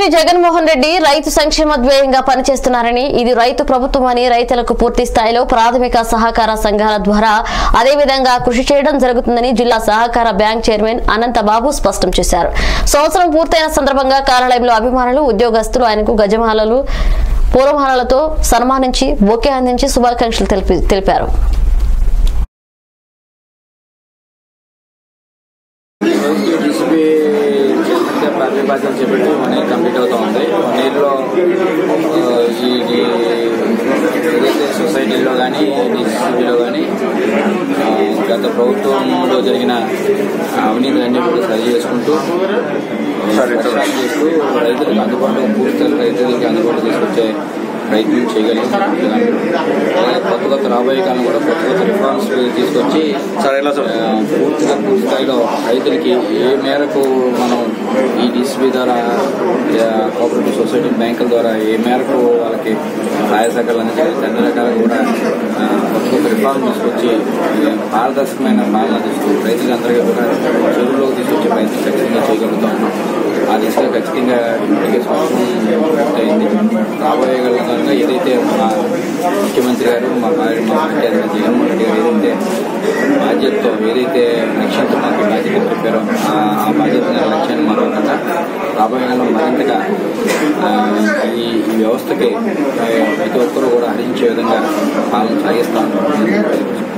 ముఖ్యమంత్రి జగన్మోహన్ రెడ్డి రైతు సంక్షేమ ధ్యేయంగా పనిచేస్తున్నారని ఇది రైతు ప్రభుత్వమని రైతులకు పూర్తి స్థాయిలో ప్రాథమిక సహకార సంఘాల ద్వారా అదేవిధంగా కృషి చేయడం జరుగుతుందని జిల్లా సహకార బ్యాంక్ చైర్మన్ అనంతబాబు స్పష్టం చేశారు సంవత్సరం పూర్తయిన సందర్భంగా కార్యాలయంలో అభిమానులు ఉద్యోగస్తులు ఆయనకు గజమాలలు పూలమాలలతో సన్మానించి బొకే అందించి శుభాకాంక్షలు తెలిపి- తెలిపారు ఈరోజు డిసిపి చేస్తుంటే ప్రాథమిక బాధ్యతలు చేపట్టి వన్ ఇయర్ కంప్లీట్ అవుతా ఉంది వన్ ఇయర్లో ఆ, ఈ ఈ ఏదైతే సొసైటీలో కానీ డిసిపిలో కానీ గత ప్రభుత్వంలో జరిగిన అవినీతులన్నీ కూడా సరి చేసుకుంటూ పరిష్కారం చేస్తూ రైతులకు అందుబాటులో పూర్తి రైతులకి అందుబాటులో తీసుకొచ్చే ప్రయత్నం చేయగలిగాం అలాగే కొత్త కొత్త రాబోయే కాలం కూడా కొత్త కొత్త రిఫార్మ్స్ తీసుకొచ్చి ఆ, పూర్తిగా పూర్తి స్థాయిలో రైతులకి ఏ మేరకు మనం ఈ డిసిబి ద్వారా ఆ, కోఆపరేటివ్ సొసైటీ బ్యాంకుల ద్వారా ఏ మేరకు వాళ్ళకి సహాయ సహకారాలు అందించాలి అన్ని రకాలుగా కూడా ఆ, కొత్త కొత్త రిఫార్మ్ తీసుకొచ్చి ఆ, పారదర్శకమైన పాలన తీసుకు రైతులందరికీ కూడా చెరువులోకి తీసుకొచ్చే ప్రయత్నం ఖచ్చితంగా చేయగలుగుతాం ఆ దిశగా ఖచ్చితంగా ఇప్పటికే స్పష్టం పూర్తయింది రాబోయే కాలంలో ఏదైతే మా ముఖ్యమంత్రి గారు మా భార్య మా ముఖ్యమంత్రి జగన్మోహన్ రెడ్డి గారు ఏదైతే బాధ్యతతో ఏదైతే లక్ష్యంతో మాకు బాధ్యత చెప్పారో ఆ ఆ బాధ్యత లక్ష్యాన్ని మనం కదా రాబోయే కాలంలో మరింతగా ఆ, ఈ ఈ వ్యవస్థకి ఆ, ప్రతి ఒక్కరూ కూడా హరించే విధంగా పాలన సాగిస్తాం